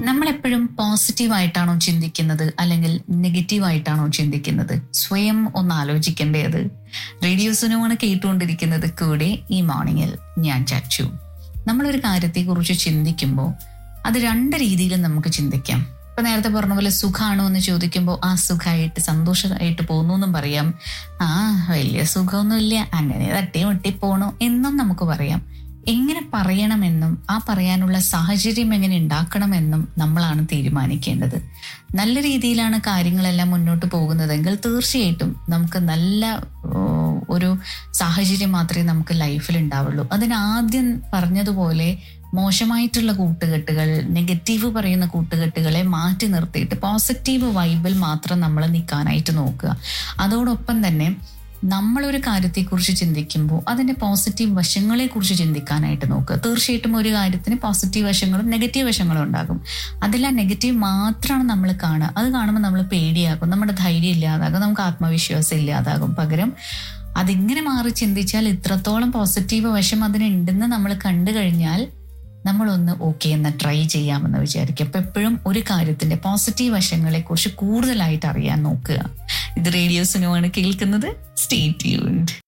നമ്മളെപ്പോഴും പോസിറ്റീവായിട്ടാണോ ചിന്തിക്കുന്നത് അല്ലെങ്കിൽ നെഗറ്റീവായിട്ടാണോ ചിന്തിക്കുന്നത് സ്വയം ഒന്ന് ആലോചിക്കേണ്ടേ അത് റേഡിയോസിനുമാണ് കേട്ടുകൊണ്ടിരിക്കുന്നത് കൂടെ ഈ മോർണിംഗിൽ ഞാൻ ചച്ചു നമ്മളൊരു കാര്യത്തെക്കുറിച്ച് ചിന്തിക്കുമ്പോൾ അത് രണ്ട് രീതിയിലും നമുക്ക് ചിന്തിക്കാം ഇപ്പൊ നേരത്തെ പറഞ്ഞ പോലെ സുഖാണോ എന്ന് ചോദിക്കുമ്പോൾ ആ സുഖമായിട്ട് സന്തോഷമായിട്ട് പോകുന്നു എന്നും പറയാം ആ വലിയ സുഖമൊന്നുമില്ല അങ്ങനെ തട്ടി മുട്ടി പോണു എന്നും നമുക്ക് പറയാം എങ്ങനെ പറയണമെന്നും ആ പറയാനുള്ള സാഹചര്യം എങ്ങനെ ഉണ്ടാക്കണമെന്നും നമ്മളാണ് തീരുമാനിക്കേണ്ടത് നല്ല രീതിയിലാണ് കാര്യങ്ങളെല്ലാം മുന്നോട്ട് പോകുന്നതെങ്കിൽ തീർച്ചയായിട്ടും നമുക്ക് നല്ല ഓ, ഒരു സാഹചര്യം മാത്രമേ നമുക്ക് ലൈഫിൽ ഉണ്ടാവുള്ളൂ അതിനാദ്യം പറഞ്ഞതുപോലെ മോശമായിട്ടുള്ള കൂട്ടുകെട്ടുകൾ നെഗറ്റീവ് പറയുന്ന കൂട്ടുകെട്ടുകളെ മാറ്റി നിർത്തിയിട്ട് പോസിറ്റീവ് വൈബിൽ മാത്രം നമ്മൾ നിൽക്കാനായിട്ട് നോക്കുക അതോടൊപ്പം തന്നെ നമ്മളൊരു കാര്യത്തെക്കുറിച്ച് ചിന്തിക്കുമ്പോൾ അതിന്റെ പോസിറ്റീവ് വശങ്ങളെ കുറിച്ച് ചിന്തിക്കാനായിട്ട് നോക്കുക തീർച്ചയായിട്ടും ഒരു കാര്യത്തിന് പോസിറ്റീവ് വശങ്ങളും നെഗറ്റീവ് വശങ്ങളും ഉണ്ടാകും അതിൽ ആ നെഗറ്റീവ് മാത്രമാണ് നമ്മൾ കാണുക അത് കാണുമ്പോൾ നമ്മൾ പേടിയാകും നമ്മുടെ ധൈര്യം ഇല്ലാതാകും നമുക്ക് ആത്മവിശ്വാസം ഇല്ലാതാകും പകരം അതിങ്ങനെ മാറി ചിന്തിച്ചാൽ ഇത്രത്തോളം പോസിറ്റീവ് വശം അതിനുണ്ടെന്ന് നമ്മൾ കണ്ടു കഴിഞ്ഞാൽ നമ്മളൊന്ന് ഓക്കെ എന്ന് ട്രൈ ചെയ്യാമെന്ന് വിചാരിക്കും അപ്പൊ എപ്പോഴും ഒരു കാര്യത്തിന്റെ പോസിറ്റീവ് വശങ്ങളെ കുറിച്ച് കൂടുതലായിട്ട് അറിയാൻ നോക്കുക ഇത് റേഡിയോസിനുമാണ് കേൾക്കുന്നത് സ്റ്റേ ട്യൂൺഡ്